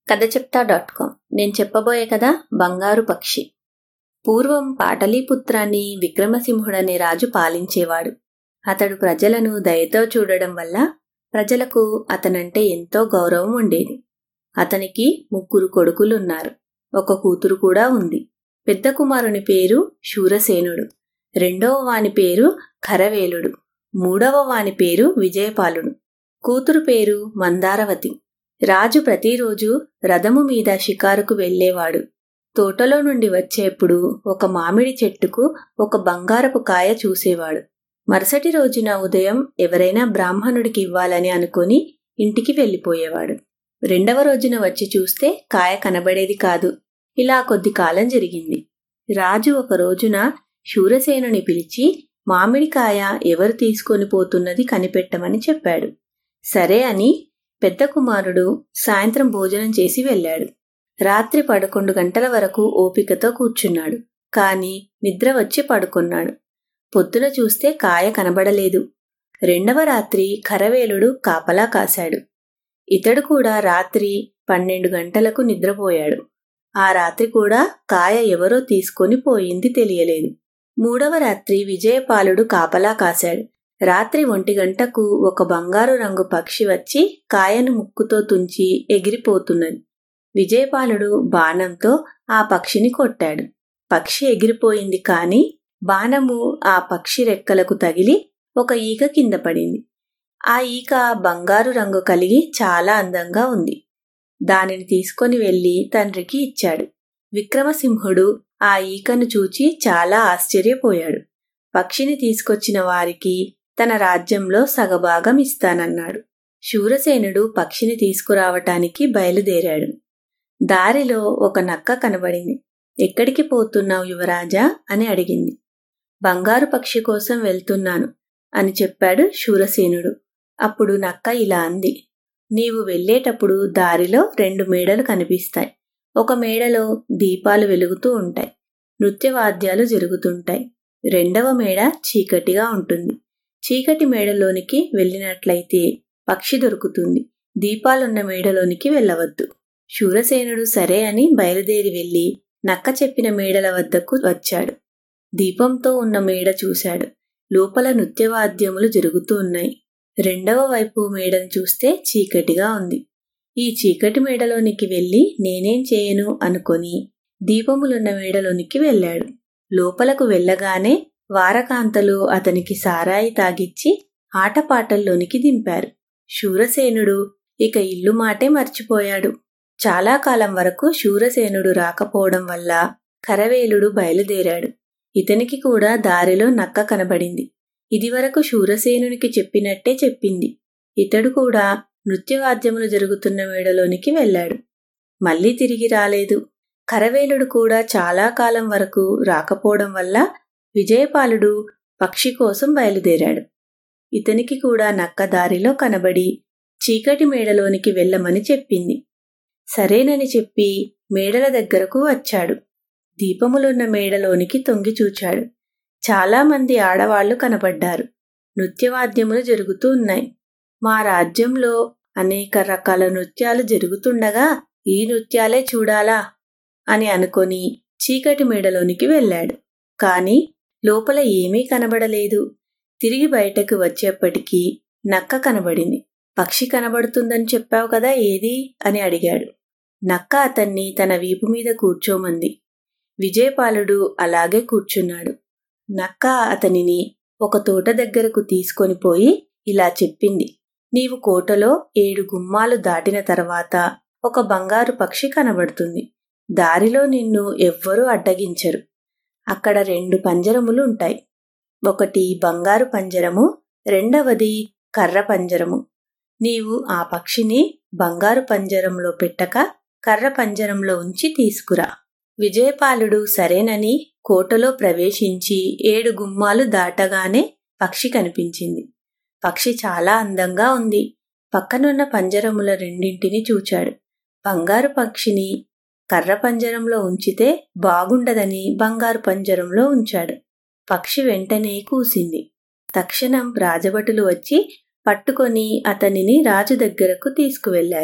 కథ చెప్తా dot com నేను చెప్పబోయే కథ బంగారు పక్షి పూర్వం పాటలీపుత్రాన్ని విక్రమసింహుడనే రాజు పాలించేవాడు అతడు ప్రజలను దయతో చూడడం వల్ల ప్రజలకు అతనంటే ఎంతో గౌరవం ఉండేది అతనికి ముగ్గురు కొడుకులున్నారు ఒక కూతురు కూడా ఉంది పెద్ద కుమారుని పేరు శూరసేనుడు రెండవ వాని పేరు ఖరవేలుడు మూడవ వాని పేరు విజయపాలుడు కూతురు పేరు మందారవతి రాజు ప్రతిరోజు రథము మీద షికారుకు వెళ్లేవాడు తోటలో నుండి వచ్చేప్పుడు ఒక మామిడి చెట్టుకు ఒక బంగారపు కాయ చూసేవాడు మరుసటి రోజున ఉదయం ఎవరైనా బ్రాహ్మణుడికి ఇవ్వాలని అనుకుని ఇంటికి వెళ్ళిపోయేవాడు రెండవ రోజున వచ్చి చూస్తే కాయ కనబడేది కాదు ఇలా కొద్ది కాలం జరిగింది రాజు ఒక రోజున శూరసేనుని పిలిచి మామిడికాయ ఎవరు తీసుకొని పోతున్నది కనిపెట్టమని చెప్పాడు సరే అని పెద్ద కుమారుడు సాయంత్రం భోజనం చేసి వెళ్ళాడు రాత్రి పదకొండు గంటల వరకు ఓపికతో కూర్చున్నాడు కాని నిద్ర వచ్చి పడుకున్నాడు పొద్దున చూస్తే కాయ కనబడలేదు రెండవ రాత్రి ఖరవేలుడు కాపలా కాశాడు ఇతడు కూడా రాత్రి పన్నెండు గంటలకు నిద్రపోయాడు ఆ రాత్రి కూడా కాయ ఎవరో తీసుకొని పోయింది తెలియలేదు మూడవ రాత్రి విజయపాలుడు కాపలా కాశాడు రాత్రి ఒంటి గంటకు ఒక బంగారు రంగు పక్షి వచ్చి కాయను ముక్కుతో తుంచి ఎగిరిపోతున్నది విజయపాలుడు బాణంతో ఆ పక్షిని కొట్టాడు పక్షి ఎగిరిపోయింది కాని బాణము ఆ పక్షి రెక్కలకు తగిలి ఒక ఈక కింద పడింది ఆ ఈక బంగారు రంగు కలిగి చాలా అందంగా ఉంది దానిని తీసుకొని వెళ్లి తండ్రికి ఇచ్చాడు విక్రమసింహుడు ఆ ఈకను చూచి చాలా ఆశ్చర్యపోయాడు పక్షిని తీసుకొచ్చిన వారికి తన రాజ్యంలో సగభాగం ఇస్తానన్నాడు శూరసేనుడు పక్షిని తీసుకురావటానికి బయలుదేరాడు దారిలో ఒక నక్క కనబడింది ఎక్కడికి పోతున్నావు యువరాజా అని అడిగింది బంగారు పక్షి కోసం వెళ్తున్నాను అని చెప్పాడు శూరసేనుడు అప్పుడు నక్క ఇలా అంది నీవు వెళ్లేటప్పుడు దారిలో రెండు మేడలు కనిపిస్తాయి ఒక మేడలో దీపాలు వెలుగుతూ ఉంటాయి నృత్యవాద్యాలు జరుగుతుంటాయి రెండవ మేడ చీకటిగా ఉంటుంది చీకటి మేడలోనికి వెళ్ళినట్లయితే పక్షి దొరుకుతుంది దీపాలున్న మేడలోనికి వెళ్ళవద్దు శూరసేనుడు సరే అని బయలుదేరి వెళ్లి నక్క చెప్పిన మేడల వద్దకు వచ్చాడు దీపంతో ఉన్న మేడ చూశాడు లోపల నృత్యవాద్యములు జరుగుతూ ఉన్నాయి రెండవ వైపు మేడను చూస్తే చీకటిగా ఉంది ఈ చీకటి మేడలోనికి వెళ్లి నేనేం చేయను అనుకొని దీపములున్న మేడలోనికి వెళ్ళాడు లోపలకు వెళ్ళగానే వారకాంతలు అతనికి సారాయి తాగిచ్చి ఆటపాటల్లోనికి దింపారు శూరసేనుడు ఇక ఇల్లు మాటే మర్చిపోయాడు చాలా కాలం వరకు శూరసేనుడు రాకపోవడం వల్ల కరవేలుడు బయలుదేరాడు ఇతనికి కూడా దారిలో నక్క కనబడింది ఇదివరకు శూరసేనునికి చెప్పినట్టే చెప్పింది ఇతడు కూడా నృత్యవాద్యములు జరుగుతున్న మేడలోనికి వెళ్ళాడు మళ్లీ తిరిగి రాలేదు కరవేలుడు కూడా చాలా కాలం వరకు రాకపోవడం వల్ల విజయపాలుడు పక్షి కోసం బయలుదేరాడు ఇతనికి కూడా నక్క దారిలో కనబడి చీకటి మేడలోనికి వెళ్ళమని చెప్పింది సరేనని చెప్పి మేడల దగ్గరకు వచ్చాడు దీపములున్న మేడలోనికి తొంగి చూచాడు చాలామంది ఆడవాళ్లు కనబడ్డారు నృత్యవాద్యములు జరుగుతూ ఉన్నాయి మా రాజ్యంలో అనేక రకాల నృత్యాలు జరుగుతుండగా ఈ నృత్యాలే చూడాలా అని అనుకొని చీకటి మేడలోనికి వెళ్ళాడు కాని లోపల ఏమీ కనబడలేదు తిరిగి బయటకు వచ్చేప్పటికీ నక్క కనబడింది పక్షి కనబడుతుందని చెప్పావు కదా ఏది అని అడిగాడు నక్క అతన్ని తన వీపు మీద కూర్చోమంది విజయపాలుడు అలాగే కూర్చున్నాడు నక్క అతనిని ఒక తోట దగ్గరకు తీసుకొని పోయి ఇలా చెప్పింది నీవు కోటలో ఏడు గుమ్మాలు దాటిన తర్వాత ఒక బంగారు పక్షి కనబడుతుంది దారిలో నిన్ను ఎవ్వరూ అడ్డగించరు అక్కడ రెండు పంజరములు ఉంటాయి ఒకటి బంగారు పంజరము రెండవది కర్ర పంజరము నీవు ఆ పక్షిని బంగారు పంజరంలో పెట్టక కర్ర పంజరంలో ఉంచి తీసుకురా విజయపాలుడు సరేనని కోటలో ప్రవేశించి ఏడు గుమ్మాలు దాటగానే పక్షి కనిపించింది పక్షి చాలా అందంగా ఉంది పక్కనున్న పంజరముల రెండింటిని చూచాడు బంగారు పక్షిని కర్ర పంజరంలో ఉంచితే బాగుండదని బంగారు పంజరంలో ఉంచాడు పక్షి వెంటనే కూసింది తక్షణం రాజభటులు వచ్చి పట్టుకొని అతనిని రాజు దగ్గరకు తీసుకువెళ్లారు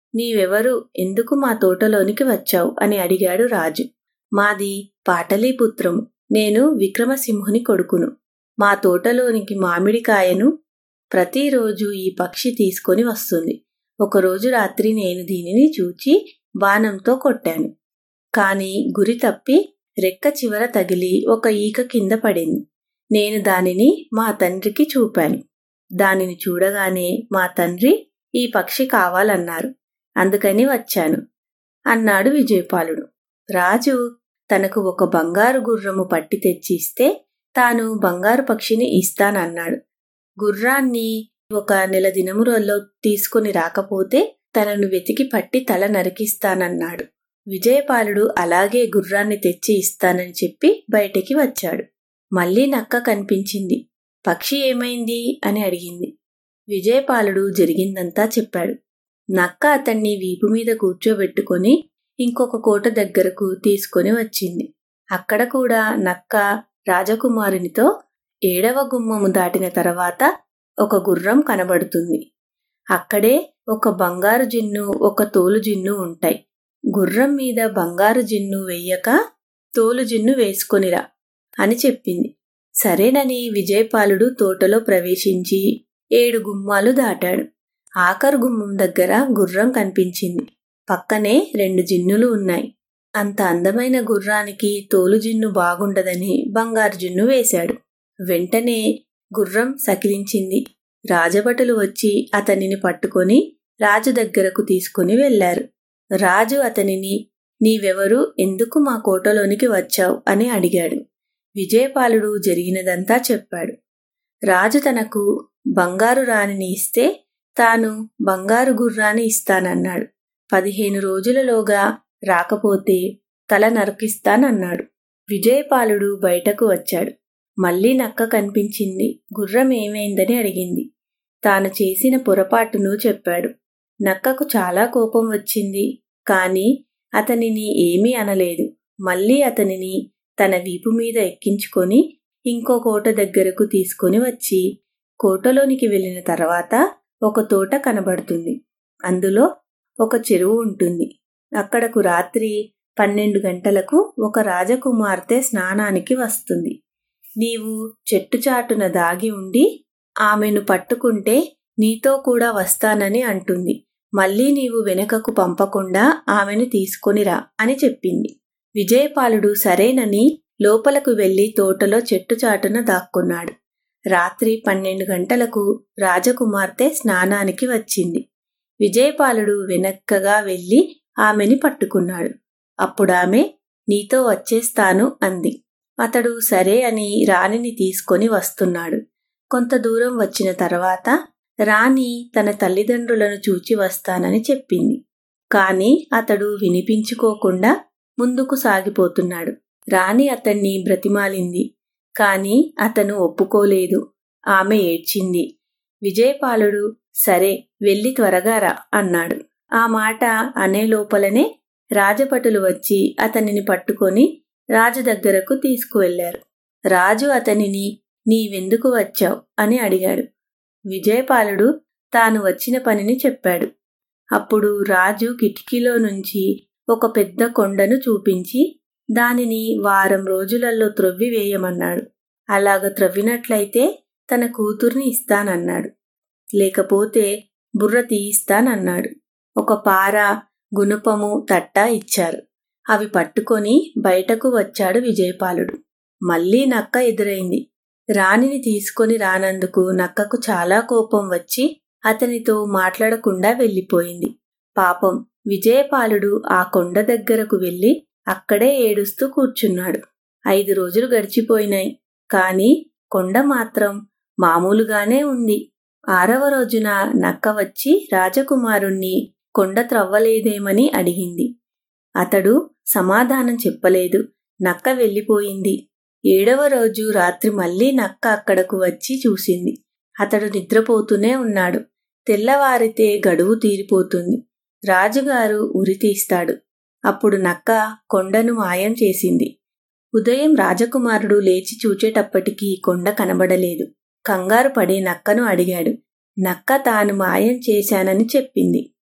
నీవెవరు ఎందుకు మా తోటలోనికి వచ్చావు అని అడిగాడు రాజు మాది పాటలీపుత్రము నేను విక్రమసింహుని కొడుకును మా తోటలోనికి మామిడికాయను ప్రతిరోజు ఈ పక్షి తీసుకొని వస్తుంది ఒకరోజు రాత్రి నేను దీనిని చూచి బాణంతో కొట్టాను కాని గురి తప్పి రెక్క చివర తగిలి ఒక ఈక కింద పడింది నేను దానిని మా తండ్రికి చూపాను దానిని చూడగానే మా తండ్రి ఈ పక్షి కావాలన్నారు అందుకని వచ్చాను అన్నాడు విజయపాలుడు రాజు తనకు ఒక బంగారు గుర్రము పట్టి తెచ్చి ఇస్తే తాను బంగారు పక్షిని ఇస్తానన్నాడు గుర్రాన్ని ఒక నెల దినములలో తీసుకుని రాకపోతే తనను వెతికి పట్టి తల నరికిస్తానన్నాడు విజయపాలుడు అలాగే గుర్రాన్ని తెచ్చి ఇస్తానని చెప్పి బయటికి వచ్చాడు మళ్ళీ నక్క కనిపించింది పక్షి ఏమైంది అని అడిగింది విజయపాలుడు జరిగిందంతా చెప్పాడు నక్క అతన్ని వీపు మీద కూర్చోబెట్టుకొని ఇంకొక కోట దగ్గరకు తీసుకొని వచ్చింది అక్కడ కూడా నక్క రాజకుమారునితో ఏడవ గుమ్మము దాటిన తర్వాత ఒక గుర్రం కనబడుతుంది అక్కడే ఒక బంగారు జిన్ను ఒక తోలు జిన్ను ఉంటాయి గుర్రం మీద బంగారు జిన్ను వెయ్యక తోలు జిన్ను వేసుకొనిరా అని చెప్పింది సరేనని విజయపాలుడు తోటలో ప్రవేశించి ఏడు గుమ్మాలు దాటాడు ఆఖరు గుమ్మం దగ్గర గుర్రం కనిపించింది పక్కనే రెండు జిన్నులు ఉన్నాయి అంత అందమైన గుర్రానికి తోలు జిన్ను బాగుండదని బంగారు జిన్ను వేశాడు వెంటనే గుర్రం సకిలించింది రాజభటులు వచ్చి అతనిని పట్టుకొని రాజు దగ్గరకు తీసుకుని వెళ్లారు రాజు అతనిని నీవెవరు ఎందుకు మా కోటలోనికి వచ్చావు అని అడిగాడు విజయపాలుడు జరిగినదంతా చెప్పాడు రాజు తనకు బంగారు రాణిని ఇస్తే తాను బంగారు గుర్రాన్ని ఇస్తానన్నాడు పదిహేను రోజులలోగా రాకపోతే తల నరికిస్తానన్నాడు విజయపాలుడు బయటకు వచ్చాడు మళ్ళీ నక్క కనిపించింది గుర్రం ఏమైందని అడిగింది తాను చేసిన పొరపాటును చెప్పాడు నక్కకు చాలా కోపం వచ్చింది కాని అతనిని ఏమీ అనలేదు మళ్ళీ అతనిని తన వీపు మీద ఎక్కించుకొని ఇంకో కోట దగ్గరకు తీసుకొని వచ్చి కోటలోనికి వెళ్ళిన తర్వాత ఒక తోట కనబడుతుంది అందులో ఒక చెరువు ఉంటుంది అక్కడకు రాత్రి పన్నెండు గంటలకు ఒక రాజకుమార్తె స్నానానికి వస్తుంది నీవు చెట్టుచాటున దాగి ఉండి ఆమెను పట్టుకుంటే నీతో కూడా వస్తానని అంటుంది మళ్ళీ నీవు వెనుకకు పంపకుండా ఆమెను తీసుకొనిరా అని చెప్పింది విజయపాలుడు సరేనని లోపలకు వెళ్లి తోటలో చెట్టుచాటున దాక్కున్నాడు రాత్రి పన్నెండు గంటలకు రాజకుమార్తె స్నానానికి వచ్చింది విజయపాలుడు వెనక్కగా వెళ్లి ఆమెని పట్టుకున్నాడు అప్పుడామె నీతో వచ్చేస్తాను అంది అతడు సరే అని రాణిని తీసుకొని వస్తున్నాడు కొంత దూరం వచ్చిన తర్వాత రాణి తన తల్లిదండ్రులను చూచి వస్తానని చెప్పింది కాని అతడు వినిపించుకోకుండా ముందుకు సాగిపోతున్నాడు రాణి అతన్ని బ్రతిమాలింది కాని అతను ఒప్పుకోలేదు ఆమె ఏడ్చింది విజయపాలుడు సరే వెళ్ళి త్వరగా రా అన్నాడు ఆ మాట అనే లోపలనే రాజభటులు వచ్చి అతనిని పట్టుకొని రాజు దగ్గరకు తీసుకువెళ్లారు రాజు అతనిని నీవెందుకు వచ్చావు అని అడిగాడు విజయపాలుడు తాను వచ్చిన పనిని చెప్పాడు అప్పుడు రాజు కిటికీలో నుంచి ఒక పెద్ద కొండను చూపించి దానిని వారం రోజులలో త్రొవ్వివేయమన్నాడు అలాగ త్రవ్వినట్లయితే తన కూతుర్ని ఇస్తానన్నాడు లేకపోతే బుర్ర తీయిస్తానన్నాడు ఒక పార గుణపము తట్ట ఇచ్చారు అవి పట్టుకొని బయటకు వచ్చాడు విజయపాలుడు మళ్లీ నక్క ఎదురైంది రాణిని తీసుకొని రానందుకు నక్కకు చాలా కోపం వచ్చి అతనితో మాట్లాడకుండా వెళ్ళిపోయింది పాపం విజయపాలుడు ఆ కొండ దగ్గరకు వెళ్లి అక్కడే ఏడుస్తూ కూర్చున్నాడు ఐదు రోజులు గడిచిపోయినాయి కాని కొండ మాత్రం మామూలుగానే ఉంది ఆరవ రోజున నక్క వచ్చి రాజకుమారుణ్ణి కొండ త్రవ్వలేదేమని అడిగింది అతడు సమాధానం చెప్పలేదు నక్క వెళ్ళిపోయింది ఏడవ రోజు రాత్రి మళ్లీ నక్క అక్కడకు వచ్చి చూసింది అతడు నిద్రపోతూనే ఉన్నాడు తెల్లవారితే గడువు తీరిపోతుంది రాజుగారు ఉరి తీస్తాడు అప్పుడు నక్క కొండను మాయం చేసింది ఉదయం రాజకుమారుడు లేచి చూచేటప్పటికీ కొండ కనబడలేదు కంగారు పడి నక్కను అడిగాడు నక్క తాను మాయం చేశానని చెప్పింది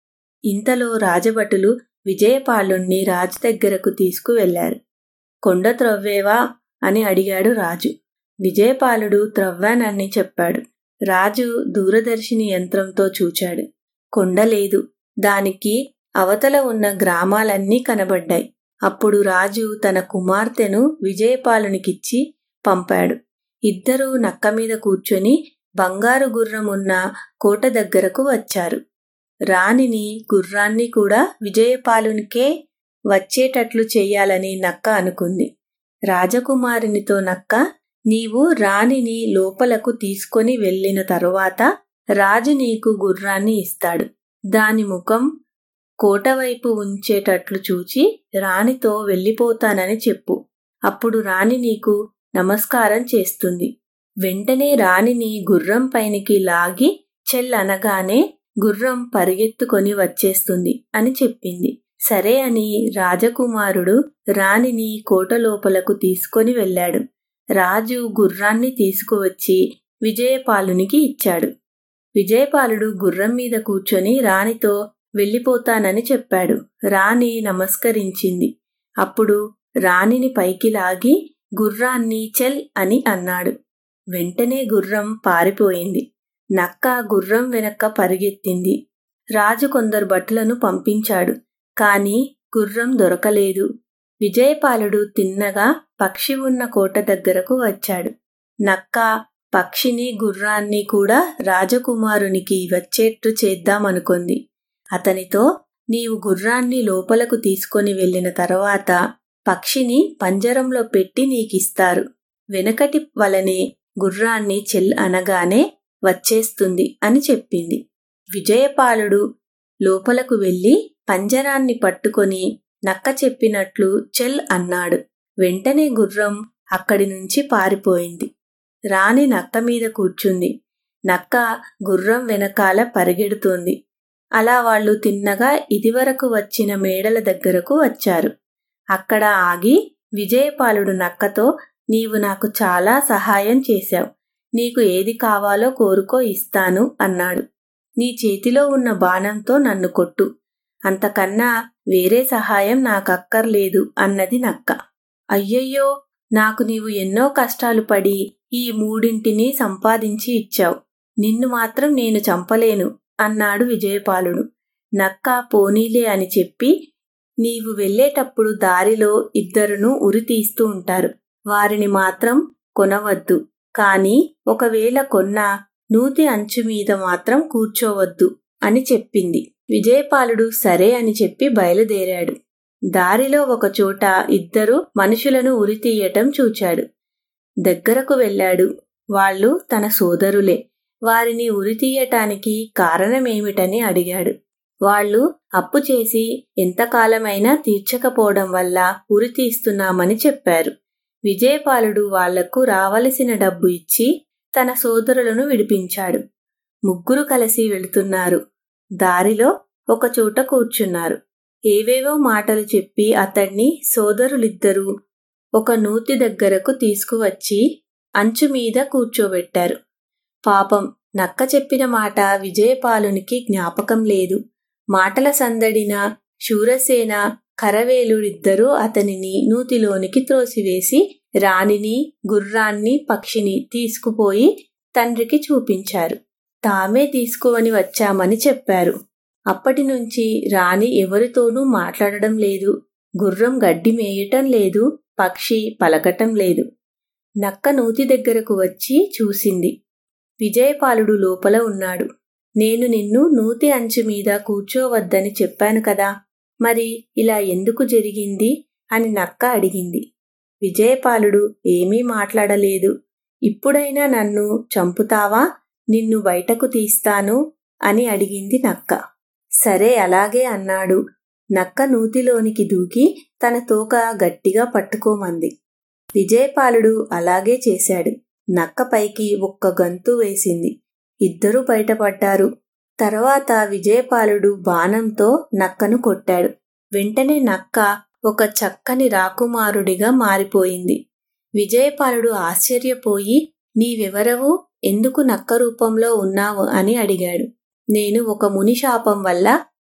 ఇంతలో రాజభటులు విజయపాలుణ్ణి రాజు దగ్గరకు తీసుకువెళ్లారు కొండ త్రవ్వేవా అని అడిగాడు రాజు విజయపాలుడు త్రవ్వానని చెప్పాడు రాజు దూరదర్శిని యంత్రంతో చూచాడు కొండ లేదు దానికి అవతల ఉన్న గ్రామాలన్నీ కనబడ్డాయి అప్పుడు రాజు తన కుమార్తెను విజయపాలునికిచ్చి పంపాడు ఇద్దరూ నక్క మీద కూర్చొని బంగారు గుర్రం ఉన్న కోట దగ్గరకు వచ్చారు రాణిని గుర్రాన్ని కూడా విజయపాలునికే వచ్చేటట్లు చెయ్యాలని నక్క అనుకుంది రాజకుమారునితో నక్క నీవు రాణిని లోపలకు తీసుకొని వెళ్ళిన తరువాత రాజు నీకు గుర్రాన్ని ఇస్తాడు దాని ముఖం కోటవైపు ఉంచేటట్లు చూచి రాణితో వెళ్ళిపోతానని చెప్పు అప్పుడు రాణి నీకు నమస్కారం చేస్తుంది వెంటనే రాణిని గుర్రం పైనికి లాగి చెల్లనగానే గుర్రం పరిగెత్తుకొని వచ్చేస్తుంది అని చెప్పింది సరే అని రాజకుమారుడు రాణిని కోట లోపలకు తీసుకొని వెళ్ళాడు రాజు గుర్రాన్ని తీసుకువచ్చి విజయపాలునికి ఇచ్చాడు విజయపాలుడు గుర్రం మీద కూర్చొని రాణితో వెళ్ళిపోతానని చెప్పాడు రాణి నమస్కరించింది అప్పుడు రాణిని పైకి లాగి గుర్రాన్ని చెల్ అని అన్నాడు వెంటనే గుర్రం పారిపోయింది నక్క గుర్రం వెనక్క పరిగెత్తింది రాజు కొందరు భటులను పంపించాడు కాని గుర్రం దొరకలేదు విజయపాలుడు తిన్నగా పక్షి ఉన్న కోట దగ్గరకు వచ్చాడు నక్క పక్షిని గుర్రాన్ని కూడా రాజకుమారునికి వచ్చేట్టు చేద్దామనుకుంది అతనితో నీవు గుర్రాన్ని లోపలకు తీసుకొని వెళ్ళిన తర్వాత పక్షిని పంజరంలో పెట్టి నీకిస్తారు వెనకటి వలనే గుర్రాన్ని చెల్ అనగానే వచ్చేస్తుంది అని చెప్పింది విజయపాలుడు లోపలకు వెళ్లి పంజరాన్ని పట్టుకొని నక్క చెప్పినట్లు చెల్ అన్నాడు వెంటనే గుర్రం అక్కడి నుంచి పారిపోయింది రాణి నక్క మీద కూర్చుంది నక్క గుర్రం వెనకాల పరిగెడుతోంది అలా వాళ్ళు తిన్నగా ఇదివరకు వచ్చిన మేడల దగ్గరకు వచ్చారు అక్కడ ఆగి విజయపాలుడు నక్కతో నీవు నాకు చాలా సహాయం చేశావు నీకు ఏది కావాలో కోరుకో ఇస్తాను అన్నాడు నీ చేతిలో ఉన్న బాణంతో నన్ను కొట్టు అంతకన్నా వేరే సహాయం నాకక్కర్లేదు అన్నది నక్క అయ్యయ్యో నాకు నీవు ఎన్నో కష్టాలు పడి ఈ మూడింటిని సంపాదించి ఇచ్చావు నిన్ను మాత్రం నేను చంపలేను అన్నాడు విజయపాలుడు నక్క పోనీలే అని చెప్పి నీవు వెళ్లేటప్పుడు దారిలో ఇద్దరును ఉరి తీస్తూ ఉంటారు వారిని మాత్రం కొనవద్దు కాని ఒకవేళ కొన్నా నూతి అంచు మీద మాత్రం కూర్చోవద్దు అని చెప్పింది విజయపాలుడు సరే అని చెప్పి బయలుదేరాడు దారిలో ఒకచోట ఇద్దరు మనుషులను ఉరితీయటం చూచాడు దగ్గరకు వెళ్ళాడు వాళ్ళు తన సోదరులే వారిని ఉరితీయటానికి కారణమేమిటని అడిగాడు వాళ్ళు అప్పు చేసి ఎంతకాలమైనా తీర్చకపోవడం వల్ల ఉరి తీస్తున్నామని చెప్పారు విజయపాలుడు వాళ్లకు రావలసిన డబ్బు ఇచ్చి తన సోదరులను విడిపించాడు ముగ్గురు కలిసి వెళుతున్నారు దారిలో ఒకచోట కూర్చున్నారు ఏవేవో మాటలు చెప్పి అతణ్ణి సోదరులిద్దరూ ఒక నూతి దగ్గరకు తీసుకువచ్చి అంచు మీద కూర్చోబెట్టారు పాపం నక్క చెప్పిన మాట విజయపాలునికి జ్ఞాపకం లేదు మాటల సందడిన శూరసేన కరవేలుడిద్దరూ అతనిని నూతిలోనికి త్రోసివేసి రాణిని గుర్రాన్ని పక్షిని తీసుకుపోయి తండ్రికి చూపించారు తామే తీసుకువని వచ్చామని చెప్పారు అప్పటి నుంచి రాణి ఎవరితోనూ మాట్లాడడం లేదు గుర్రం గడ్డి మేయటం లేదు పక్షి పలకటం లేదు నక్క నూతి దగ్గరకు వచ్చి చూసింది విజయపాలుడు లోపల ఉన్నాడు నేను నిన్ను నూతి అంచు మీద కూర్చోవద్దని చెప్పాను కదా మరి ఇలా ఎందుకు జరిగింది అని నక్క అడిగింది విజయపాలుడు ఏమీ మాట్లాడలేదు ఇప్పుడైనా నన్ను చంపుతావా నిన్ను బయటకు తీస్తాను అని అడిగింది నక్క సరే అలాగే అన్నాడు నక్క నూతిలోనికి దూకి తన తోక గట్టిగా పట్టుకోమంది విజయపాలుడు అలాగే చేశాడు నక్క పైకి ఒక్క గంతు వేసింది ఇద్దరూ బయటపడ్డారు తర్వాత విజయపాలుడు బాణంతో నక్కను కొట్టాడు వెంటనే నక్క ఒక చక్కని రాకుమారుడిగా మారిపోయింది విజయపాలుడు ఆశ్చర్యపోయి నీవెవరవు ఎందుకు నక్క రూపంలో ఉన్నావు అని అడిగాడు నేను ఒక ముని శాపం వల్ల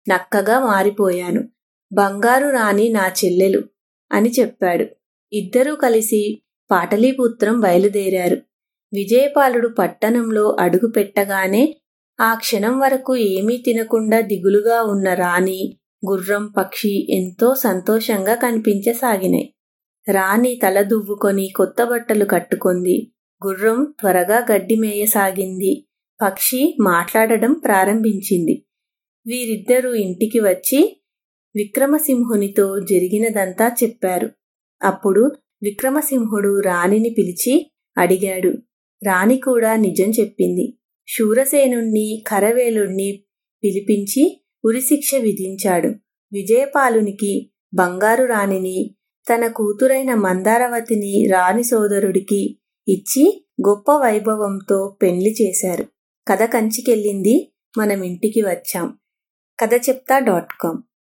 నక్కగా మారిపోయాను బంగారు రాణి నా చెల్లెలు అని చెప్పాడు ఇద్దరూ కలిసి పాటలీపుత్రం బయలుదేరారు విజయపాలుడు పట్టణంలో అడుగు పెట్టగానే ఆ క్షణం వరకు ఏమీ తినకుండా దిగులుగా ఉన్న రాణి గుర్రం పక్షి ఎంతో సంతోషంగా కనిపించసాగినాయి రాణి తల దువ్వుకొని కొత్త బట్టలు కట్టుకుంది గుర్రం త్వరగా గడ్డి మేయసాగింది పక్షి మాట్లాడడం ప్రారంభించింది వీరిద్దరూ ఇంటికి వచ్చి విక్రమసింహునితో జరిగినదంతా చెప్పారు అప్పుడు విక్రమసింహుడు రాణిని పిలిచి అడిగాడు రాణి కూడా నిజం చెప్పింది శూరసేనుణ్ణి కరవేలుణ్ణి పిలిపించి ఉరిశిక్ష విధించాడు విజయపాలునికి బంగారు రాణిని తన కూతురైన మందారవతిని రాణి సోదరుడికి ఇచ్చి గొప్ప వైభవంతో పెండ్లి చేశారు కథ కంచికెళ్ళింది మనం ఇంటికి వచ్చాం కథ చెప్తా డాట్ కామ్